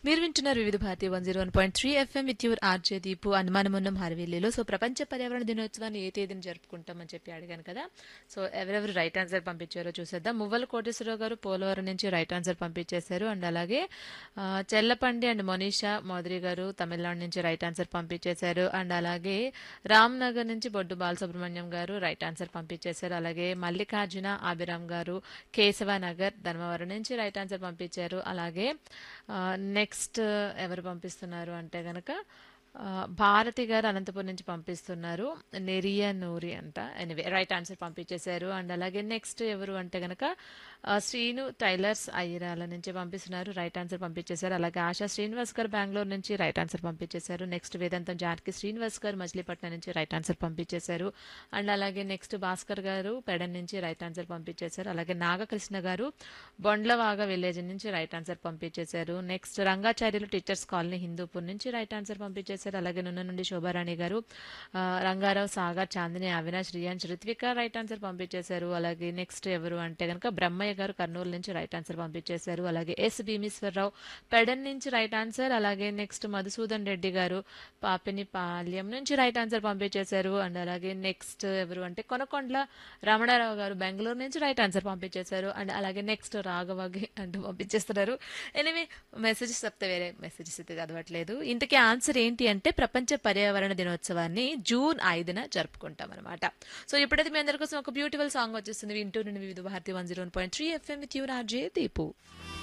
మీరు వింటున్నారు Vividh Bharati one zero one point three FM with your RJ Deepu అనుమానమున్నం హరివిల్లిలో సో ప్రపంచ పర్యావరణ దినోత్సవాన్ని ఏ తేదీని జరుపుకుంటామని చెప్పి అడిగాను కదా సో ఎవరెవరు రైట్ ఆన్సర్ పంపించారో చూసేద్దాం మువ్వల కోటేశ్వరరావు గారు పోలవరం నుంచి రైట్ ఆన్సర్ పంపించేశారు అండ్ అలాగే ఆ, చెల్లపండి అండ్ మనీషా మోదరి గారు తమిళనాడు నుంచి రైట్ ఆన్సర్ పంపించేశారు అండ్ అలాగే రామ్ నగర్ నుంచి బొడ్డు బాలసుబ్రహ్మణ్యం గారు రైట్ ఆన్సర్ పంపించేశారు అలాగే మల్లికార్జున అభిరామ్ గారు కేశవ నగర్ ధర్మవరం నుంచి రైట్ ఆన్సర్ పంపించారు అలాగే నెక్స్ట్ ఎవరు పంపిస్తున్నారు అంటే గనక ఆ, భారతి గారు అనంతపురం నుంచి పంపిస్తున్నారు నెరియా నూరి అంట ఎనివే రైట్ ఆన్సర్ పంపించేశారు అండ్ అలాగే నెక్స్ట్ ఎవరు అంటే గనక ఆ, శ్రీను టైలర్స్ అయ్యిరాల నుంచి పంపిస్తున్నారు రైట్ ఆన్సర్ పంపించేశారు అలాగే ఆశా శ్రీనివాస్ గారు బెంగళూరు నుంచి రైట్ ఆన్సర్ పంపించేశారు నెక్స్ట్ వేదాంతం జానకి శ్రీనివాస్ గారు మచిలీపట్నం నుంచి రైట్ ఆన్సర్ పంపించేశారు అండ్ అలాగే నెక్స్ట్ భాస్కర్ గారు పెడన్ నుంచి రైట్ ఆన్సర్ పంపించేశారు అలాగే నాగకృష్ణ గారు బొండ్లవాగ విలేజ్ నుంచి రైట్ ఆన్సర్ పంపించేశారు next Rangacharyulu teachers colony Hindupur నుంచి రైట్ ఆన్సర్ పంపించేశారు అలాగే నున్న నుండి శోభారాణి గారు ఆ, రంగారావు సాగర్ చాందిని అవినాష్ రియాన్స్ రిత్విక రైట్ ఆన్సర్ పంపించేశారు అలాగే నెక్స్ట్ ఎవరు అంటే కనుక బ్రహ్మయ్య గారు కర్నూలు నుంచి రైట్ ఆన్సర్ పంపించేశారు అలాగే ఎస్ భీమేశ్వరరావు పెడన్ నుంచి రైట్ ఆన్సర్ అలాగే నెక్స్ట్ మధుసూదన్ రెడ్డి గారు పాపినిపాల్యం నుంచి రైట్ ఆన్సర్ పంపించేశారు అండ్ అలాగే నెక్స్ట్ ఎవరు అంటే కొనకొండల రమణారావు గారు బెంగళూరు నుంచి రైట్ ఆన్సర్ పంపించేశారు అండ్ అలాగే నెక్స్ట్ రాఘవగి అంటూ పంపించేస్తున్నారు ఎనివే మెసేజెస్ చెప్తే వేరే మెసేజెస్ అయితే చదవట్లేదు ఇంతకీ ఆన్సర్ ఏంటి అంటే ప్రపంచ పర్యావరణ దినోత్సవాన్ని జూన్ ఐదున జరుపుకుంటాం అనమాట సో ఇప్పుడైతే మీ అందరి కోసం ఒక బ్యూటిఫుల్ సాంగ్ వచ్చేస్తుంది వింటూ నేను Vividh Bharati one zero point three FM with your RJ Deepu